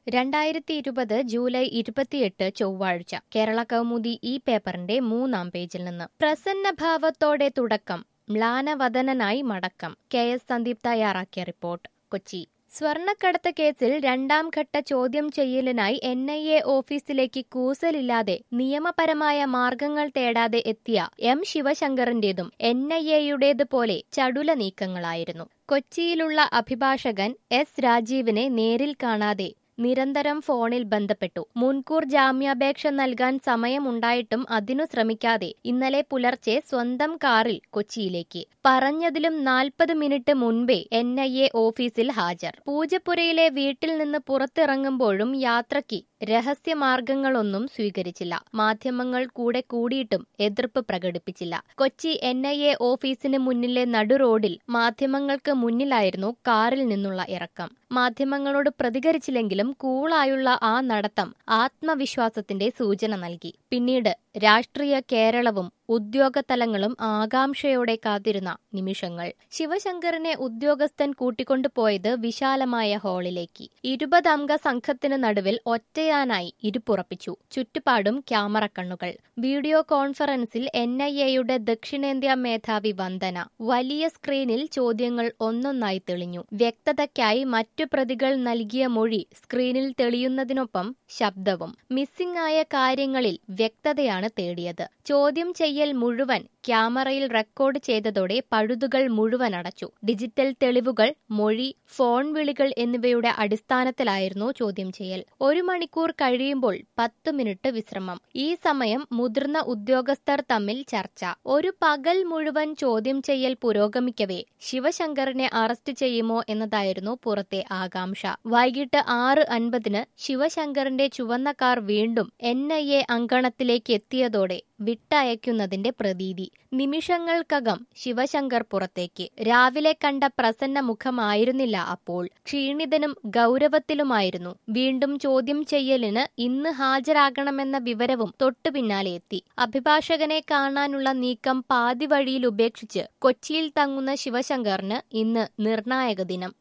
രണ്ടായിരത്തി ഇരുപത് ജൂലൈ ഇരുപത്തിയെട്ട് ചൊവ്വാഴ്ച കേരള കൗമുദി ഈ പേപ്പറിന്റെ മൂന്നാം പേജിൽ നിന്ന് പ്രസന്നഭാവത്തോടെ തുടക്കം മ്ലാനവദനായി മടക്കം കെ എസ് സന്ദീപ് തയ്യാറാക്കിയ റിപ്പോർട്ട് കൊച്ചി സ്വർണ്ണക്കടത്ത് കേസിൽ രണ്ടാം ഘട്ട ചോദ്യം ചെയ്യലിനായി എൻ ഐ എ ഓഫീസിലേക്ക് കൂസലില്ലാതെ നിയമപരമായ മാർഗങ്ങൾ തേടാതെ എത്തിയ എം ശിവശങ്കറിന്റേതും എൻ ഐ എയുടേതുപോലെ ചടുല നീക്കങ്ങളായിരുന്നു കൊച്ചിയിലുള്ള അഭിഭാഷകൻ എസ് രാജീവിനെ നേരിൽ കാണാതെ നിരന്തരം ഫോണിൽ ബന്ധപ്പെട്ടു മുൻകൂർ ജാമ്യാപേക്ഷ നൽകാൻ സമയമുണ്ടായിട്ടും അതിനു ശ്രമിക്കാതെ ഇന്നലെ പുലർച്ചെ സ്വന്തം കാറിൽ കൊച്ചിയിലേക്ക് പറഞ്ഞതിലും നാൽപ്പത് മിനിറ്റ് മുൻപേ എൻ ഐ എ ഓഫീസിൽ ഹാജർ പൂജപ്പുരയിലെ വീട്ടിൽ നിന്ന് പുറത്തിറങ്ങുമ്പോഴും യാത്രയ്ക്ക് രഹസ്യമാർഗങ്ങളൊന്നും സ്വീകരിച്ചില്ല മാധ്യമങ്ങൾ കൂടെ കൂടിയിട്ടും എതിർപ്പ് പ്രകടിപ്പിച്ചില്ല കൊച്ചി എൻ ഐ എ ഓഫീസിന് മുന്നിലെ നടുറോഡിൽ മാധ്യമങ്ങൾക്ക് മുന്നിലായിരുന്നു കാറിൽ നിന്നുള്ള ഇറക്കം മാധ്യമങ്ങളോട് പ്രതികരിച്ചില്ലെങ്കിലും കൂളായുള്ള ആ നടത്തം ആത്മവിശ്വാസത്തിന്റെ സൂചന നൽകി പിന്നീട് രാഷ്ട്രീയ കേരളവും ഉദ്യോഗതലങ്ങളും ആകാംക്ഷയോടെ കാത്തിരുന്ന നിമിഷങ്ങൾ ശിവശങ്കറിനെ ഉദ്യോഗസ്ഥൻ കൂട്ടിക്കൊണ്ടുപോയത് വിശാലമായ ഹാളിലേക്ക് ഇരുപതംഗ സംഘത്തിന് നടുവിൽ ഒറ്റയാനായി ഇരുപ്പുറപ്പിച്ചു ചുറ്റുപാടും ക്യാമറ കണ്ണുകൾ വീഡിയോ കോൺഫറൻസിൽ എൻ ഐ എയുടെ ദക്ഷിണേന്ത്യ മേധാവി വന്ദന വലിയ സ്ക്രീനിൽ ചോദ്യങ്ങൾ ഒന്നൊന്നായി തെളിഞ്ഞു വ്യക്തതയ്ക്കായി മറ്റു പ്രതികൾ നൽകിയ മൊഴി സ്ക്രീനിൽ തെളിയുന്നതിനൊപ്പം ശബ്ദവും മിസ്സിംഗ് ആയ കാര്യങ്ങളിൽ വ്യക്തതയാണ് തേടിയത് ചോദ്യം ചെയ്യൽ മുഴുവൻ ക്യാമറയിൽ റെക്കോർഡ് ചെയ്തതോടെ പഴുതുകൾ മുഴുവൻ അടച്ചു ഡിജിറ്റൽ തെളിവുകൾ മൊഴി ഫോൺ വിളികൾ എന്നിവയുടെ അടിസ്ഥാനത്തിലായിരുന്നു ചോദ്യം ചെയ്യൽ ഒരു മണിക്കൂർ കഴിയുമ്പോൾ പത്ത് മിനിറ്റ് വിശ്രമം ഈ സമയം മുതിർന്ന ഉദ്യോഗസ്ഥർ തമ്മിൽ ചർച്ച ഒരു പകൽ മുഴുവൻ ചോദ്യം ചെയ്യൽ പുരോഗമിക്കവേ ശിവശങ്കറിനെ അറസ്റ്റ് ചെയ്യുമോ എന്നതായിരുന്നു പുറത്തെ ആകാംക്ഷ വൈകിട്ട് ആറ് അൻപതിന് ശിവശങ്കറിന്റെ ചുവന്ന കാർ വീണ്ടും എൻ ഐ എ അങ്കണത്തിലേക്ക് എത്തിയതോടെ വിട്ടയക്കുന്നതിന്റെ പ്രതീതി നിമിഷങ്ങൾക്കകം ശിവശങ്കർ പുറത്തേക്ക് രാവിലെ കണ്ട പ്രസന്ന മുഖമായിരുന്നില്ല അപ്പോൾ ക്ഷീണിതനും ഗൗരവത്തിലുമായിരുന്നു വീണ്ടും ചോദ്യം ചെയ്യലിന് ഇന്ന് ഹാജരാകണമെന്ന വിവരവും തൊട്ടു പിന്നാലെ എത്തി അഭിഭാഷകനെ കാണാനുള്ള നീക്കം പാതി വഴിയിൽ ഉപേക്ഷിച്ച് കൊച്ചിയിൽ തങ്ങുന്ന ശിവശങ്കറിന് ഇന്ന് നിർണായക ദിനം